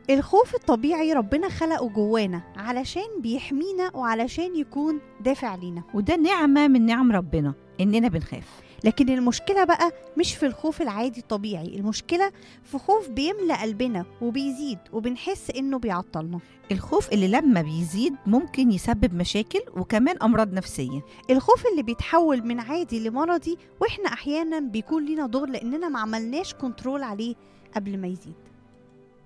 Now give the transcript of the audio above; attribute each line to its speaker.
Speaker 1: الخوف الطبيعي ربنا خلقه جوانا علشان بيحمينا وعلشان يكون دافع لينا
Speaker 2: وده نعمة من نعم ربنا إننا بنخاف
Speaker 1: لكن المشكلة بقى مش في الخوف العادي الطبيعي المشكلة في خوف بيملأ قلبنا وبيزيد وبنحس إنه بيعطلنا
Speaker 2: الخوف اللي لما بيزيد ممكن يسبب مشاكل وكمان أمراض نفسية
Speaker 1: الخوف اللي بيتحول من عادي لمرضي وإحنا أحيانا بيكون لينا دور لأننا ما عملناش كنترول عليه قبل ما يزيد